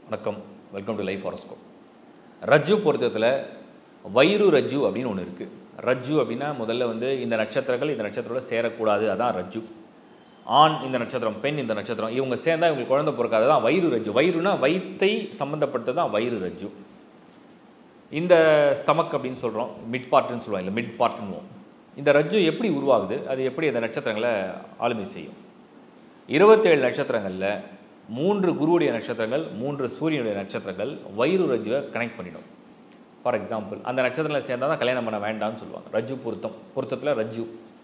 வணக்கம் welcome to life horoscope ரஜ்ஜு பொருத்தத்தில் வயிறு ரஜ்ஜு அப்படின்னு ஒன்று இருக்குது ரஜ்ஜு அப்படின்னா முதல்ல வந்து இந்த நட்சத்திரங்கள் இந்த நட்சத்திரோட சேரக்கூடாது அதான் ரஜ்ஜு ஆண் இந்த நட்சத்திரம் பெண் இந்த நட்சத்திரம் இவங்க சேர்ந்தா இவங்களுக்கு குழந்தை பிறக்காது தான் வயிறு ரஜ்ஜு வயிறுனா வயிற்றை சம்மந்தப்பட்டது தான் வயிறு ரஜ்ஜு இந்த ஸ்டமக் அப்படின்னு சொல்கிறோம் மிட் பார்ட்டுன்னு சொல்லுவாங்க இல்லை மிட் பார்ட்டுன்னுவோம் இந்த ரஜ்ஜு எப்படி உருவாகுது அது எப்படி அந்த நட்சத்திரங்களை ஆளுமை செய்யும் இருபத்தேழு நட்சத்திரங்களில் மூன்று குருவுடைய நட்சத்திரங்கள் மூன்று சூரியனுடைய நட்சத்திரங்கள் வயிறு ரஜ்ஜுவை கனெக்ட் பண்ணிடும் ஃபார் எக்ஸாம்பிள் அந்த நட்சத்திரத்தில் சேர்ந்தால் தான் கல்யாணம் பண்ண வேண்டாம்னு சொல்லுவாங்க ரஜ்ஜு பொருத்தம் பொருத்தத்தில் ரஜ்ஜு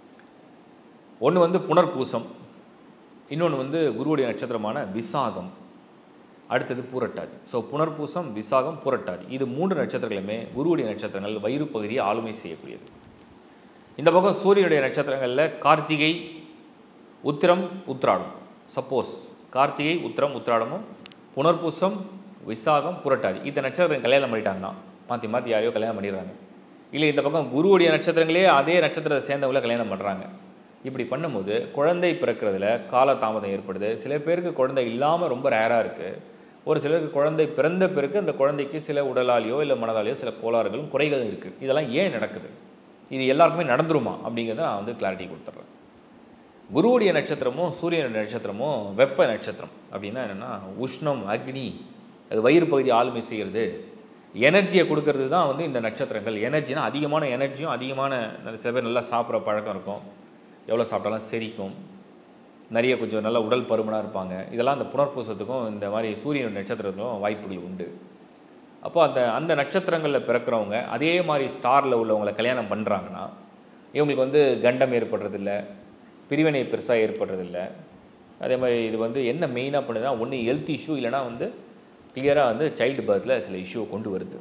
ஒன்று வந்து புனர்பூசம் இன்னொன்று வந்து குருவுடைய நட்சத்திரமான விசாகம் அடுத்தது பூரட்டாதி ஸோ புனர்பூசம் விசாகம் பூரட்டாதி இது மூன்று நட்சத்திரங்களுமே குருவுடைய நட்சத்திரங்கள் வயிறு பகுதியை ஆளுமை செய்யக்கூடியது இந்த பக்கம் சூரியனுடைய நட்சத்திரங்களில் கார்த்திகை உத்திரம் உத்திராடம் சப்போஸ் கார்த்திகை உத்திரம் உத்திராடமும் புனர்பூசம் விசாகம் புரட்டாதி இந்த நட்சத்திரம் கல்யாணம் பண்ணிட்டாங்கன்னா மாற்றி மாற்றி யாரையோ கல்யாணம் பண்ணிடுறாங்க இல்லை இந்த பக்கம் குருவுடைய நட்சத்திரங்களே அதே நட்சத்திரத்தை சேர்ந்தவங்கள கல்யாணம் பண்ணுறாங்க இப்படி பண்ணும்போது குழந்தை பிறக்கிறதுல கால தாமதம் ஏற்படுது சில பேருக்கு குழந்தை இல்லாமல் ரொம்ப ரேராக இருக்குது ஒரு சிலருக்கு குழந்தை பிறந்த பிறகு அந்த குழந்தைக்கு சில உடலாலேயோ இல்லை மனதாலேயோ சில கோளாறுகளும் குறைகளும் இருக்குது இதெல்லாம் ஏன் நடக்குது இது எல்லாருக்குமே நடந்துருமா அப்படிங்கிறத நான் வந்து கிளாரிட்டி கொடுத்துட்றேன் குருவுடைய நட்சத்திரமும் சூரியனுடைய நட்சத்திரமும் வெப்ப நட்சத்திரம் அப்படின்னா என்னென்னா உஷ்ணம் அக்னி அது வயிறு பகுதி ஆளுமை செய்கிறது எனர்ஜியை கொடுக்கறது தான் வந்து இந்த நட்சத்திரங்கள் எனர்ஜினா அதிகமான எனர்ஜியும் அதிகமான சில பேர் நல்லா சாப்பிட்ற பழக்கம் இருக்கும் எவ்வளோ சாப்பிட்டாலும் செரிக்கும் நிறைய கொஞ்சம் நல்ல உடல் பருமனாக இருப்பாங்க இதெல்லாம் அந்த புனர்பூசத்துக்கும் இந்த மாதிரி சூரியன் நட்சத்திரத்துக்கும் வாய்ப்புகள் உண்டு அப்போ அந்த அந்த நட்சத்திரங்களில் பிறக்கிறவங்க அதே மாதிரி ஸ்டாரில் உள்ளவங்களை கல்யாணம் பண்ணுறாங்கன்னா இவங்களுக்கு வந்து கண்டம் ஏற்படுறதில்ல பிரிவினை பெருசாக ஏற்படுறதில்ல அதே மாதிரி இது வந்து என்ன மெயினாக பண்ணுதுன்னா ஒன்று ஹெல்த் இஷ்யூ இல்லைனா வந்து கிளியராக வந்து சைல்டு பர்த்தில் சில இஷ்யூவை கொண்டு வருது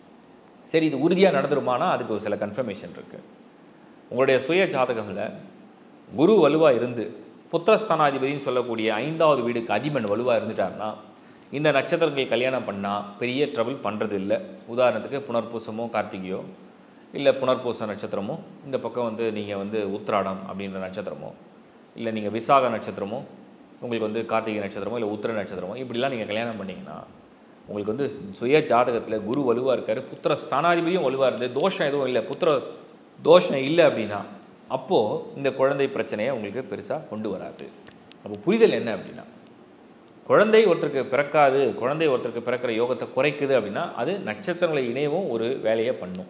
சரி இது உறுதியாக நடந்துருமானா அதுக்கு ஒரு சில கன்ஃபர்மேஷன் இருக்குது உங்களுடைய சுய ஜாதகமில் குரு வலுவாக இருந்து புத்திரஸ்தானாதிபதினு சொல்லக்கூடிய ஐந்தாவது வீடுக்கு அதிபன் வலுவாக இருந்துட்டாருன்னா இந்த நட்சத்திரங்கள் கல்யாணம் பண்ணால் பெரிய ட்ரபிள் பண்ணுறது இல்லை உதாரணத்துக்கு புனர்பூசமோ கார்த்திகையோ இல்லை புனர்பூச நட்சத்திரமோ இந்த பக்கம் வந்து நீங்கள் வந்து உத்திராடம் அப்படின்ற நட்சத்திரமோ இல்லை நீங்கள் விசாக நட்சத்திரமோ உங்களுக்கு வந்து கார்த்திகை நட்சத்திரமோ இல்லை உத்திர நட்சத்திரமோ இப்படிலாம் நீங்கள் கல்யாணம் பண்ணிங்கன்னா உங்களுக்கு வந்து சுய ஜாதகத்தில் குரு வலுவாக இருக்கார் புத்திர ஸ்தானாதிபதியும் வலுவாக இருந்து தோஷம் எதுவும் இல்லை புத்திர தோஷம் இல்லை அப்படின்னா அப்போது இந்த குழந்தை பிரச்சனையை உங்களுக்கு பெருசாக கொண்டு வராது அப்போ புரிதல் என்ன அப்படின்னா குழந்தை ஒருத்தருக்கு பிறக்காது குழந்தை ஒருத்தருக்கு பிறக்கிற யோகத்தை குறைக்குது அப்படின்னா அது நட்சத்திரங்களை இணையவும் ஒரு வேலையை பண்ணும்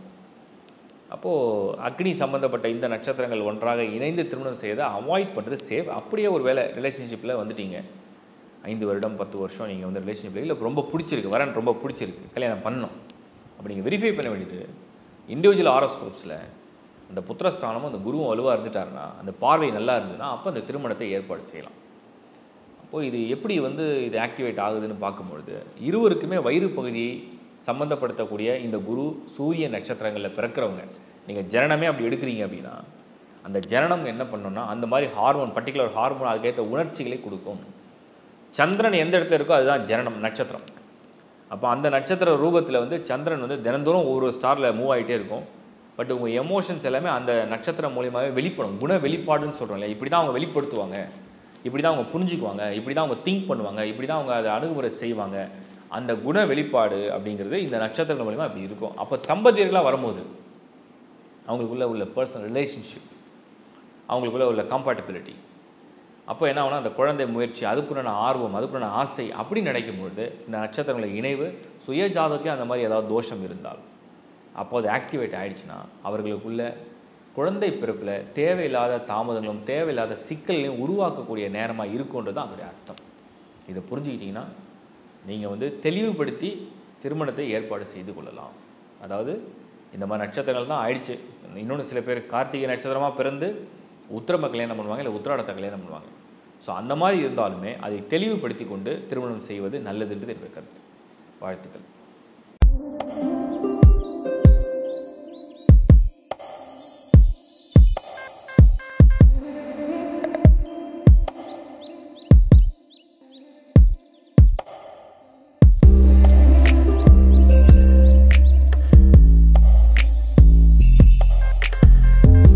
அப்போது அக்னி சம்மந்தப்பட்ட இந்த நட்சத்திரங்கள் ஒன்றாக இணைந்து திருமணம் செய்யதை அவாய்ட் பண்ணுறது சேஃப் அப்படியே ஒரு வேலை ரிலேஷன்ஷிப்பில் வந்துட்டீங்க ஐந்து வருடம் பத்து வருஷம் நீங்கள் வந்து ரிலேஷன்ஷிப்பில் இல்லை ரொம்ப பிடிச்சிருக்கு வரன் ரொம்ப பிடிச்சிருக்கு கல்யாணம் பண்ணணும் அப்போ நீங்கள் வெரிஃபை பண்ண வேண்டியது இண்டிவிஜுவல் ஆரோஸ்கோப்ஸில் அந்த புத்திரஸ்தானமும் அந்த குருவும் வலுவாக இருந்துட்டாருன்னா அந்த பார்வை நல்லா இருந்ததுன்னா அப்போ அந்த திருமணத்தை ஏற்பாடு செய்யலாம் அப்போது இது எப்படி வந்து இது ஆக்டிவேட் ஆகுதுன்னு பார்க்கும்பொழுது இருவருக்குமே வயிறு பகுதியை சம்மந்தப்படுத்தக்கூடிய இந்த குரு சூரிய நட்சத்திரங்களில் பிறக்கிறவங்க நீங்கள் ஜனனமே அப்படி எடுக்கிறீங்க அப்படின்னா அந்த ஜனனம் என்ன பண்ணணும்னா அந்த மாதிரி ஹார்மோன் பர்டிகுலர் ஹார்மோன் அதுக்கேற்ற உணர்ச்சிகளை கொடுக்கும் சந்திரன் எந்த இடத்துல இருக்கோ அதுதான் ஜனனம் நட்சத்திரம் அப்போ அந்த நட்சத்திர ரூபத்தில் வந்து சந்திரன் வந்து தினந்தோறும் ஒவ்வொரு ஸ்டாரில் மூவ் ஆகிட்டே இருக்கும் பட் உங்கள் எமோஷன்ஸ் எல்லாமே அந்த நட்சத்திரம் மூலியமாகவே வெளிப்படும் குண வெளிப்பாடுன்னு சொல்கிறோம் இல்லையா இப்படி தான் அவங்க வெளிப்படுத்துவாங்க இப்படி தான் அவங்க புரிஞ்சுக்குவாங்க இப்படி தான் அவங்க திங்க் பண்ணுவாங்க இப்படி தான் அவங்க அதை அணுகுமுறை செய்வாங்க அந்த குண வெளிப்பாடு அப்படிங்கிறது இந்த நட்சத்திரங்கள் மூலிமா அப்படி இருக்கும் அப்போ தம்பதியர்களாக வரும்போது அவங்களுக்குள்ள உள்ள பர்சனல் ரிலேஷன்ஷிப் அவங்களுக்குள்ள உள்ள கம்பேட்டபிலிட்டி அப்போ என்ன ஆகுனா அந்த குழந்தை முயற்சி அதுக்குண்டான ஆர்வம் அதுக்குண்டான ஆசை அப்படி நினைக்கும்பொழுது இந்த நட்சத்திரங்களை இணைவு சுய ஜாதகத்தையும் அந்த மாதிரி ஏதாவது தோஷம் இருந்தால் அப்போ அது ஆக்டிவேட் ஆகிடுச்சுன்னா அவர்களுக்குள்ள குழந்தை பிறப்பில் தேவையில்லாத தாமதங்களும் தேவையில்லாத சிக்கல்களையும் உருவாக்கக்கூடிய நேரமாக இருக்குன்றது தான் அதோடைய அர்த்தம் இதை புரிஞ்சுக்கிட்டிங்கன்னா நீங்கள் வந்து தெளிவுபடுத்தி திருமணத்தை ஏற்பாடு செய்து கொள்ளலாம் அதாவது இந்த மாதிரி நட்சத்திரங்கள் தான் ஆயிடுச்சு இன்னொன்று சில பேர் கார்த்திகை நட்சத்திரமாக பிறந்து உத்திரம கல்யாணம் பண்ணுவாங்க இல்லை உத்திராடத்தை கல்யாணம் பண்ணுவாங்க ஸோ அந்த மாதிரி இருந்தாலுமே அதை தெளிவுபடுத்தி கொண்டு திருமணம் செய்வது நல்லதுன்றது என்னுடைய கருத்து வாழ்த்துக்கள்